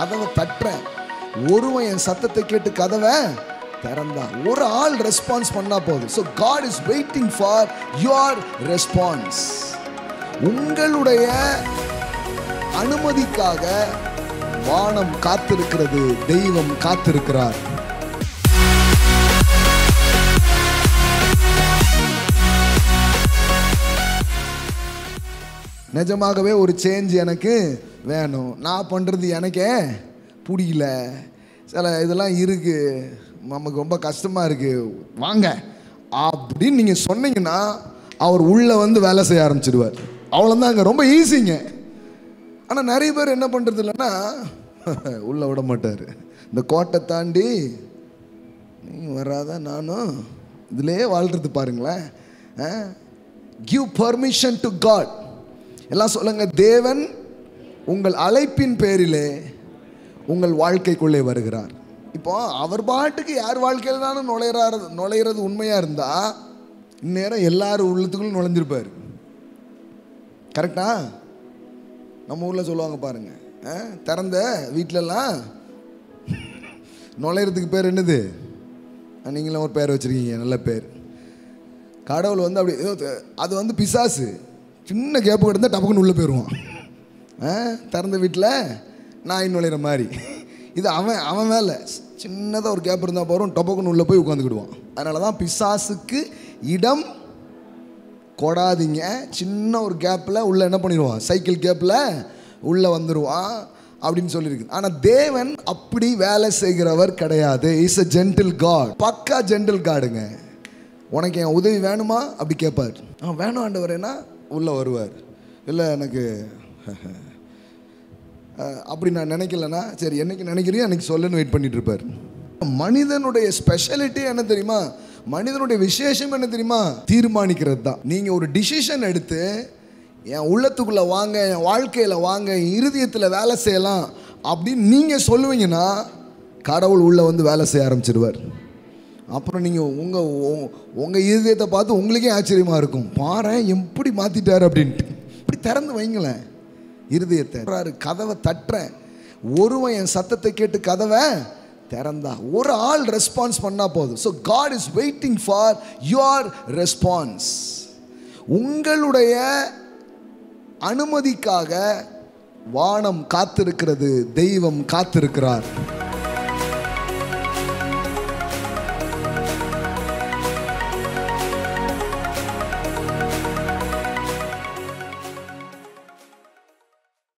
கதவை தட்டுறேன் ஒருவன் என் சத்தத்தை கேட்டு கதவை திறந்தான் ஒரு ஆள் ரெஸ்பான்ஸ் பண்ணா போதும் so God is waiting for your response உங்களுடைய அனுமதிக்காக வானம் காத்திருக்கிறது தெய்வம் காத்திருக்கிறார் நிஜமாகவே ஒரு சேஞ்ச் எனக்கு வேணும் நான் பண்ணுறது எனக்கே பிடிக்கல சில இதெல்லாம் இருக்குது நமக்கு ரொம்ப கஷ்டமாக இருக்குது வாங்க அப்படின்னு நீங்கள் சொன்னீங்கன்னா அவர் உள்ளே வந்து வேலை செய்ய ஆரம்பிச்சிடுவார் அவ்வளோதாங்க ரொம்ப ஈஸிங்க ஆனால் நிறைய பேர் என்ன பண்ணுறது இல்லைன்னா உள்ளே விட மாட்டார் இந்த கோட்டை தாண்டி நீ வராத நானும் இதிலே வாழ்றது பாருங்களேன் கிவ் பர்மிஷன் டு காட் எல்லாம் சொல்லுங்க தேவன் உங்கள் அழைப்பின் பேரிலே உங்கள் வாழ்க்கைக்குள்ளே வருகிறார் இப்போ அவர் பாட்டுக்கு யார் வாழ்க்கையில் தானே நுழையிறாரு நுழையிறது உண்மையாக இருந்தால் இந்நேரம் எல்லாரும் உள்ளத்துக்குள்ள நுழைஞ்சிருப்பார் கரெக்டா நம்ம ஊரில் சொல்லுவாங்க பாருங்க ஆ, திறந்த வீட்டிலலாம் நுழையிறதுக்கு பேர் என்னது ஆ, நீங்களும் ஒரு பேர் வச்சுருக்கீங்க நல்ல பேர் கடவுள் வந்து அப்படி ஏதோ த- அது வந்து பிசாசு சின்ன கேப்பு கிடந்தால் டபக்குன்னு உள்ளே போயிடுவான் ஆ, திறந்த வீட்டில் நாய் நுழையிற மாதிரி இது அவன் அவன் மேலே சின்னதாக ஒரு கேப் இருந்தால் போகிறோம் டபக்குன்னு உள்ளே போய் உட்காந்துக்கிடுவான் அதனால தான் பிசாசுக்கு இடம் கொடாதீங்க சின்ன ஒரு கேப்பில் உள்ள என்ன பண்ணிடுவான் சைக்கிள் கேப்பில் உள்ளே வந்துடுவான் அப்படின்னு சொல்லியிருக்கு ஆனால் தேவன் அப்படி வேலை செய்கிறவர் கிடையாது இஸ் a ஜென்டில் காட் பக்கா ஜென்டில் காடுங்க உனக்கு என் உதவி வேணுமா அப்படி கேட்பார் ஆ வேணும் ஆண்டவரேனா உள்ளே வருவார் இல்லை எனக்கு அஹ், அப்படி நான் நினைக்கலனா சரி என்னைக்கு நினைக்கிறியோ அன்னைக்கு சொல்லுன்னு வெயிட் பண்ணிட்டு இருப்பார் மனிதனுடைய ஸ்பெஷாலிட்டி என்ன தெரியுமா மனிதனுடைய விசேஷம் என்ன தெரியுமா தீர்மானிக்கிறது தான் நீங்கள் ஒரு டிசிஷன் எடுத்து என் உள்ளத்துக்குள்ளே வாங்க என் வாழ்க்கையில் வாங்க என் இருதயத்தில் வேலை செய்யலாம் அப்படின்னு நீங்கள் சொல்லுவீங்கன்னா கடவுள் உள்ளே வந்து வேலை செய்ய ஆரம்பிச்சிடுவார் அப்புறம் நீங்கள் உங்கள் உங்கள் இருதயத்தை பார்த்து உங்களுக்கே ஆச்சரியமாக இருக்கும் பாரேன் எப்படி மாற்றிட்டார் அப்படின்ட்டு இப்படி திறந்து வைங்களேன் இருதயத்தை சொல்றாரு, கதவை தட்டுறேன் ஒருவன் என் சத்தத்தை கேட்டு கதவை திறந்தா ஒரு ஆள் ரெஸ்பான்ஸ் பண்ணா போதும் so God is waiting for your response உங்களுடைய அனுமதிக்காக வானம் காத்திருக்கிறது தெய்வம் காத்திருக்கிறார்